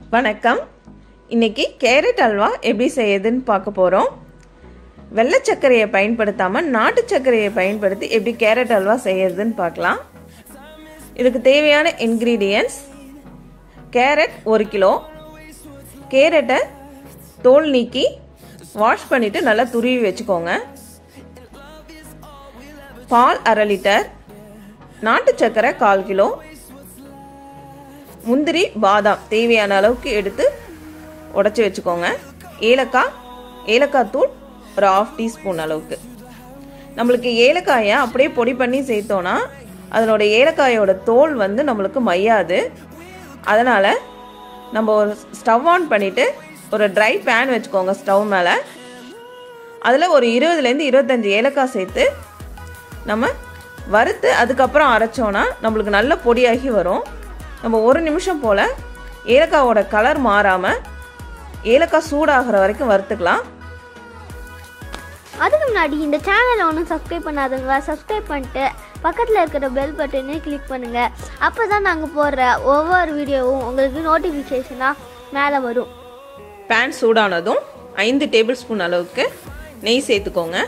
வணக்கம் இன்னைக்கு கேரட் அல்வா எப்படி செய்யுதுன்னு பார்க்க போகிறோம் வெள்ளை சர்க்கரையை பயன்படுத்தாமல் நாட்டு சர்க்கரையை பயன்படுத்தி எப்படி கேரட் அல்வா செய்யறதுன்னு பார்க்கலாம் இதுக்கு தேவையான இன்க்ரீடியன்ஸ் கேரட் ஒரு கிலோ கேரட்டை தோல் நீக்கி வாஷ் பண்ணிவிட்டு நல்லா துருவி வச்சுக்கோங்க பால் அரை லிட்டர் நாட்டு சர்க்கரை கால் கிலோ முந்திரி பாதாம் தேவையான அளவுக்கு எடுத்து உடச்சி வச்சுக்கோங்க ஏலக்காய் ஏலக்காய் தூள் ஒரு ஆஃப் டீஸ்பூன் அளவுக்கு நம்மளுக்கு ஏலக்காயை அப்படியே பொடி பண்ணி சேர்த்தோன்னா அதனோட ஏலக்காயோட தோல் வந்து நம்மளுக்கு மையாது அதனால் நம்ம ஒரு ஸ்டவ் ஆன் பண்ணிவிட்டு ஒரு ட்ரை பேன் வச்சுக்கோங்க ஸ்டவ் மேலே அதில் ஒரு இருபதுலேருந்து இருபத்தஞ்சி ஏலக்காய் சேர்த்து நம்ம வறுத்து அதுக்கப்புறம் அரைச்சோன்னா நம்மளுக்கு நல்ல பொடியாகி வரும் நம்ம ஒரு நிமிஷம் போல் ஏலக்காவோட கலர் மாறாமல் ஏலக்காய் சூடாகிற வரைக்கும் வறுத்துக்கலாம் அதுக்கு முன்னாடி இந்த சேனலை ஒன்றும் சப்ஸ்கிரைப் பண்ணாதவங்க சப்ஸ்கிரைப் பண்ணிட்டு பக்கத்தில் இருக்கிற பெல் பட்டனையும் கிளிக் பண்ணுங்கள் அப்போ தான் நாங்கள் போடுற ஒவ்வொரு வீடியோவும் உங்களுக்கு நோட்டிஃபிகேஷனாக மேலே வரும் பேன் சூடானதும் ஐந்து டேபிள் ஸ்பூன் அளவுக்கு நெய் சேர்த்துக்கோங்க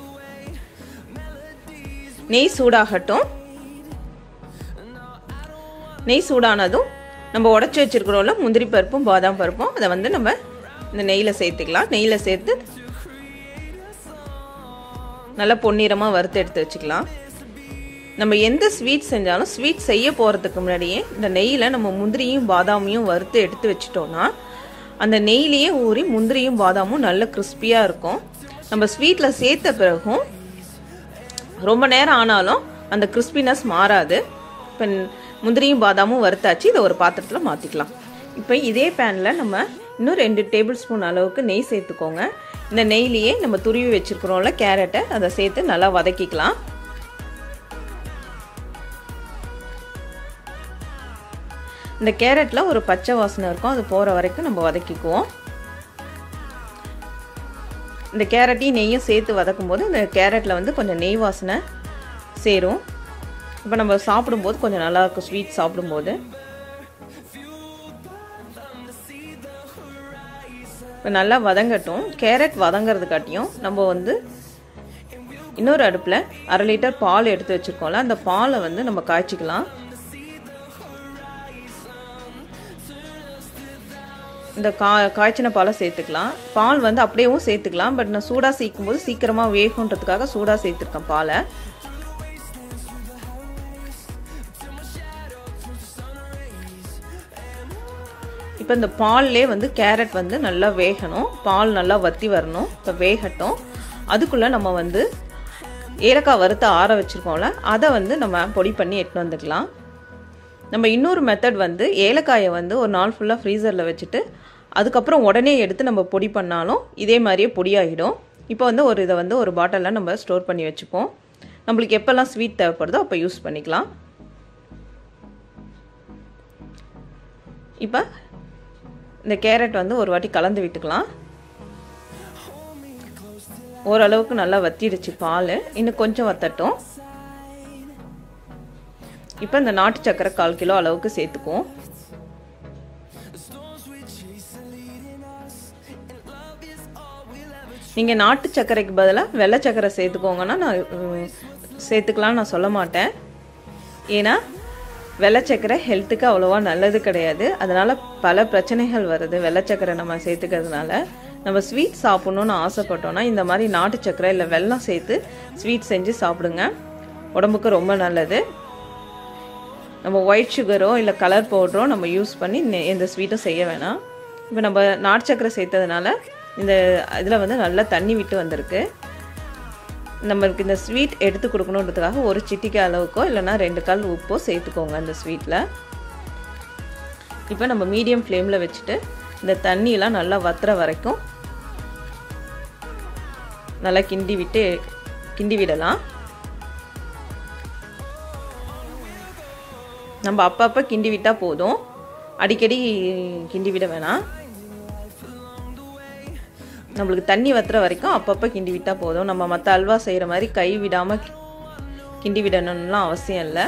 நெய் சூடாகட்டும் நெய் சூடானதும் நம்ம உடச்சி வச்சிருக்கிறோம்ல முந்திரி பருப்பும் பாதாம் பருப்பும் அதை வந்து நம்ம இந்த நெய்யில் சேர்த்துக்கலாம் நெய்யில் சேர்த்து நல்லா பொன்னிறமாக வறுத்து எடுத்து வச்சுக்கலாம் நம்ம எந்த ஸ்வீட் செஞ்சாலும் ஸ்வீட் செய்ய போகிறதுக்கு முன்னாடியே இந்த நெய்யில் நம்ம முந்திரியும் பாதாமையும் வறுத்து எடுத்து வச்சிட்டோன்னா அந்த நெய்லேயே ஊறி முந்திரியும் பாதாமும் நல்ல கிறிஸ்பியாக இருக்கும் நம்ம ஸ்வீட்டில் சேர்த்த பிறகும் ரொம்ப நேரம் ஆனாலும் அந்த கிறிஸ்பினஸ் மாறாது இப்போ முந்திரியும் பாதாமும் வறுத்தாச்சு இதை ஒரு பாத்திரத்தில் மாற்றிக்கலாம் இப்போ இதே பேனில் நம்ம இன்னும் ரெண்டு டேபிள் ஸ்பூன் அளவுக்கு நெய் சேர்த்துக்கோங்க இந்த நெய்லேயே நம்ம துருவி வச்சுருக்கிறோம்ல கேரட்டை அதை சேர்த்து நல்லா வதக்கிக்கலாம் இந்த கேரட்டில் ஒரு பச்சை வாசனை இருக்கும் அது போகிற வரைக்கும் நம்ம வதக்கிக்குவோம் இந்த கேரட்டையும் நெய்யும் சேர்த்து வதக்கும் போது இந்த கேரட்டில் வந்து கொஞ்சம் நெய் வாசனை சேரும் இப்போ நம்ம சாப்பிடும்போது கொஞ்சம் நல்லாயிருக்கும் ஸ்வீட் சாப்பிடும்போது இப்போ நல்லா வதங்கட்டும் கேரட் வதங்கிறதுக்காட்டியும் நம்ம வந்து இன்னொரு அடுப்பில் அரை லிட்டர் பால் எடுத்து வச்சுருக்கோம்ல அந்த பாலை வந்து நம்ம காய்ச்சிக்கலாம் இந்த கா காய்ச்சின பாலை சேர்த்துக்கலாம் பால் வந்து அப்படியேவும் சேர்த்துக்கலாம் பட் நான் சூடாக சேர்க்கும் போது சீக்கிரமாக வேகுன்றதுக்காக சூடாக சேர்த்துருக்கேன் பாலை இப்போ இந்த பால்லே வந்து கேரட் வந்து நல்லா வேகணும் பால் நல்லா வத்தி வரணும் இப்போ வேகட்டும் அதுக்குள்ளே நம்ம வந்து ஏலக்காய் வறுத்து ஆற வச்சுருக்கோம்ல அதை வந்து நம்ம பொடி பண்ணி எடுத்துன்னு வந்துக்கலாம் நம்ம இன்னொரு மெத்தட் வந்து ஏலக்காயை வந்து ஒரு நாள் ஃபுல்லாக ஃப்ரீசரில் வச்சுட்டு அதுக்கப்புறம் உடனே எடுத்து நம்ம பொடி பண்ணாலும் இதே மாதிரியே பொடியாகிடும் இப்போ வந்து ஒரு இதை வந்து ஒரு பாட்டிலில் நம்ம ஸ்டோர் பண்ணி வச்சுப்போம் நம்மளுக்கு எப்போல்லாம் ஸ்வீட் தேவைப்படுதோ அப்போ யூஸ் பண்ணிக்கலாம் இப்போ இந்த கேரட் வந்து ஒரு வாட்டி கலந்து விட்டுக்கலாம் ஓரளவுக்கு நல்லா வத்திடுச்சு பால் இன்னும் கொஞ்சம் வத்தட்டும் இப்போ இந்த நாட்டு சக்கரை கால் கிலோ அளவுக்கு சேர்த்துக்குவோம் நீங்கள் நாட்டு சர்க்கரைக்கு பதிலாக வெள்ளை சர்க்கரை சேர்த்துக்கோங்கன்னா நான் சேர்த்துக்கலாம் நான் சொல்ல மாட்டேன் ஏன்னா வெள்ளை சர்க்கரை ஹெல்த்துக்கு அவ்வளோவா நல்லது கிடையாது அதனால் பல பிரச்சனைகள் வருது வெள்ளை சர்க்கரை நம்ம சேர்த்துக்கிறதுனால நம்ம ஸ்வீட் சாப்பிட்ணுன்னு ஆசைப்பட்டோன்னா இந்த மாதிரி நாட்டு சர்க்கரை இல்லை வெல்லம் சேர்த்து ஸ்வீட் செஞ்சு சாப்பிடுங்க உடம்புக்கு ரொம்ப நல்லது நம்ம ஒயிட் சுகரோ இல்லை கலர் பவுடரோ நம்ம யூஸ் பண்ணி எந்த ஸ்வீட்டும் செய்ய வேணாம் இப்போ நம்ம நாட்டு சக்கரை சேர்த்ததுனால இந்த இதில் வந்து நல்லா தண்ணி விட்டு வந்திருக்கு நம்மளுக்கு இந்த ஸ்வீட் எடுத்து கொடுக்கணுன்றதுக்காக ஒரு சிட்டிக்கை அளவுக்கோ இல்லைனா ரெண்டு கல் உப்போ சேர்த்துக்கோங்க அந்த ஸ்வீட்டில் இப்போ நம்ம மீடியம் ஃப்ளேமில் வச்சுட்டு இந்த தண்ணியெலாம் நல்லா வத்துற வரைக்கும் நல்லா கிண்டி விட்டு கிண்டி விடலாம் நம்ம அப்பப்போ கிண்டி விட்டால் போதும் அடிக்கடி கிண்டி விட வேணாம் நம்மளுக்கு தண்ணி வத்துற வரைக்கும் அப்பப்போ கிண்டி விட்டால் போதும் நம்ம மற்ற அல்வா செய்கிற மாதிரி கை விடாமல் கிண்டி விடணும்லாம் அவசியம் இல்லை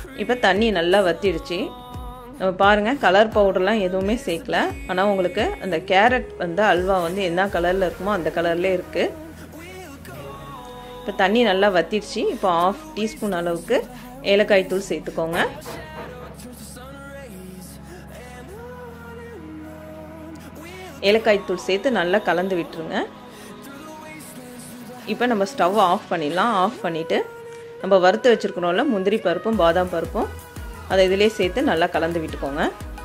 இப்போ தண்ணி நல்லா வத்திடுச்சு நம்ம பாருங்கள் கலர் பவுடர்லாம் எதுவுமே சேர்க்கல ஆனால் உங்களுக்கு அந்த கேரட் வந்து அல்வா வந்து என்ன கலரில் இருக்குமோ அந்த கலர்லேயே இருக்குது இப்போ தண்ணி நல்லா வத்திடுச்சு இப்போ ஆஃப் டீஸ்பூன் அளவுக்கு ஏலக்காய் தூள் சேர்த்துக்கோங்க ஏலக்காய் தூள் சேர்த்து நல்லா கலந்து விட்டுருங்க இப்போ நம்ம ஸ்டவ் ஆஃப் பண்ணிடலாம் ஆஃப் பண்ணிவிட்டு நம்ம வறுத்து வச்சுருக்கணும்ல முந்திரி பருப்பும் பாதாம் பருப்பும் அதை இதிலே சேர்த்து நல்லா கலந்து விட்டுக்கோங்க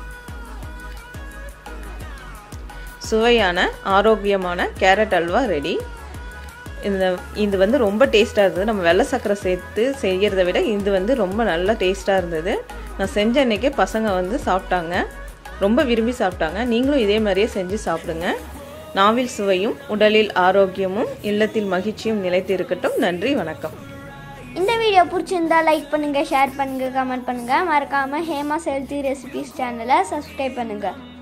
சுவையான ஆரோக்கியமான கேரட் அல்வா ரெடி இந்த இது வந்து ரொம்ப டேஸ்ட்டாக இருந்தது நம்ம வெள்ளை சர்க்கரை சேர்த்து செய்கிறத விட இது வந்து ரொம்ப நல்லா டேஸ்ட்டாக இருந்தது நான் செஞ்ச அன்றைக்கே பசங்க வந்து சாப்பிட்டாங்க ரொம்ப விரும்பி சாப்பிட்டாங்க நீங்களும் இதே மாதிரியே செஞ்சு சாப்பிடுங்க நாவில் சுவையும் உடலில் ஆரோக்கியமும் இல்லத்தில் மகிழ்ச்சியும் நிலைத்து இருக்கட்டும் நன்றி வணக்கம் இந்த வீடியோ பிடிச்சிருந்தா லைக் பண்ணுங்க ஷேர் பண்ணுங்க கமெண்ட் பண்ணுங்க மறக்காம ஹேமா ஹெல்த்தி ரெசிபிஸ் சேனலை சப்ஸ்கிரைப் பண்ணுங்க